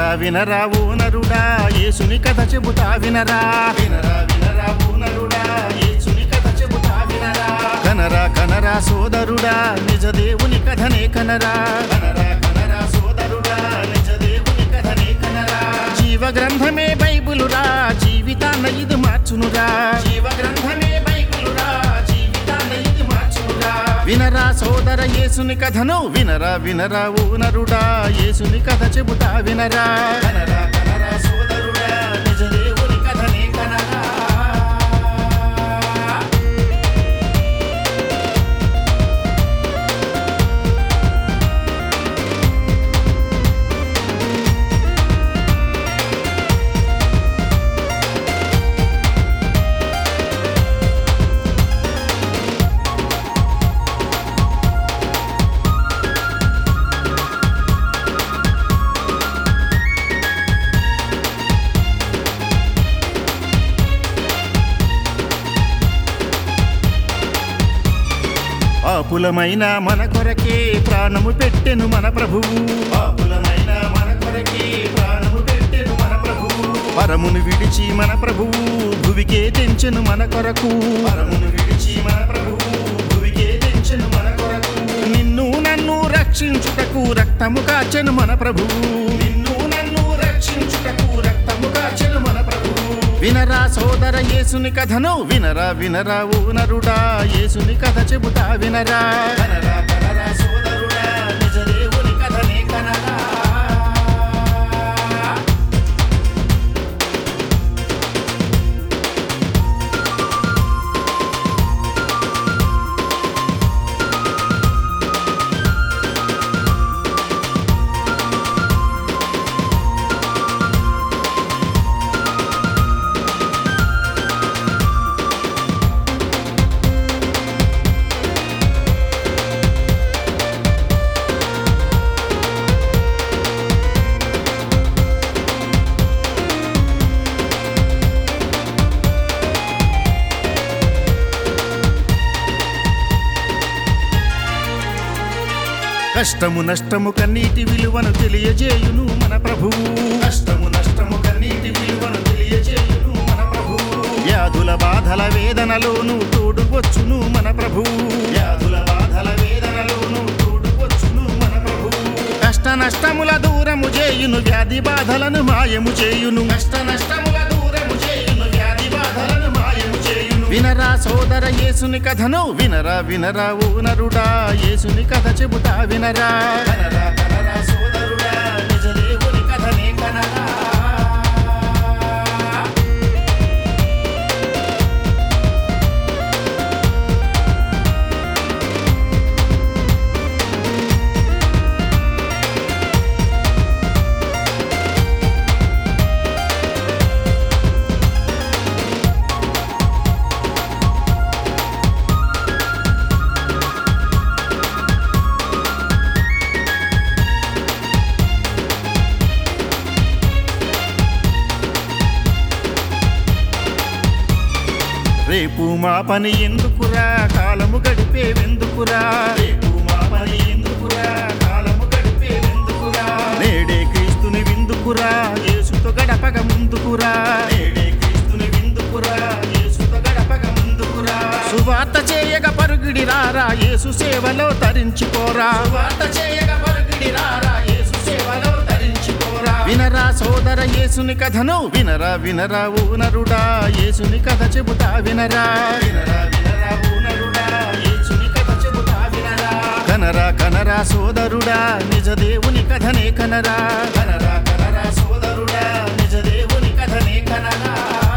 వినరా వినరా ఓ నరుడా యేసుని కథ చెబుతా వినరా వినరా వినరా ఓ నరుడా యేసుని కథ చెబుతా వినరా కనరా కనరా సోదరుడా నిజ దేవుని కథనే కనరా కనరా కనరా సోదరుడా నిజ దేవుని కథనే కనరా జీవ గ్రంథమే బైబిలురా జీవితాన్న ఇది మార్చునురా జీవ గ్రంథమే బైబిలురా జీవితాన్న ఇది మార్చునురా వినరా సోదర యేసుని కథను వినరా వినరా ఓ నరుడా యేసుని కథ చెబుతా వినరా కనరా కనరా సోదరుడా నిజ దేవుని కథనే కనరా పాపులమైన మన కొరకే ప్రాణము పెట్టెను మన ప్రభువు పాపులమైన మన కొరకే ప్రాణము పెట్టెను మన ప్రభువు పరమును విడిచి మన ప్రభువు భువికే తెంచెను మన కొరకు పరమును విడిచి మన ప్రభువు భువికే తెంచెను మన కొరకు నిన్ను నన్ను రక్షించుటకు రక్తము కాచెను మన ప్రభువు నిన్ను నన్ను రక్షించుటకు రక్తము కాచెను మన ప్రభువు వినరా సోదర యేసుని కథను వినరా వినరా ఓ నరుడా యేసుని కథ చెబుతా వినరా కనరా కనరా సోదరుడా నిజ దేవుని కథనే కనరా కష్టము నష్టము కన్నీటి విలువను తెలియజేయును మన ప్రభువు కష్టము నష్టము కన్నీటి విలువను తెలియజేయును మన ప్రభువు వ్యాధుల బాధల వేదనలోను తోడువచ్చును మన ప్రభువు వ్యాధుల బాధల వేదనలోను తోడువచ్చును మన ప్రభువు కష్ట నష్టముల దూరము చేయును వ్యాధి బాధలను మాయము చేయును కష్ట నష్టముల దూరము చేయును వ్యాధి బాధలను మాయము చేయును వినరా సోదర యేసుని కథను వినరా వినరా ఓ నరుడా యేసుని కథ చెబుతా వినరా కనరా కనరా సోదరుడా నిజ దేవుని కథనే కనరా రేపు మా పని ఎందుకురా కాలము గడిపేవెందుకురా రేపు మా పని ఎందుకురా కాలము గడిపేవెందుకురా నేడే క్రీస్తుని విందుకురా యేసుతో గడపగ ముందుకురా నేడే క్రీస్తుని విందుకురా యేసుతో గడపగ ముందుకురా సువార్త చేయగ పరుగుడి రారా యేసు సేవలో తరించిపోరా సువార్త చేయగ పరుగుడి రారా యేసు సేవలో తరించిపోరా వినరా సోదర యేసుని కథను వినరా వినరా ఓ నరుడా యేసుని కథ చెబుతా వినరా వినరా వినరా ఓ నరుడా యేసుని కథ చెబుతా వినరా కనరా కనరా సోదరుడా నిజ దేవుని కథనే కనరా కనరా కనరా సోదరుడా నిజ దేవుని కథనే కనరా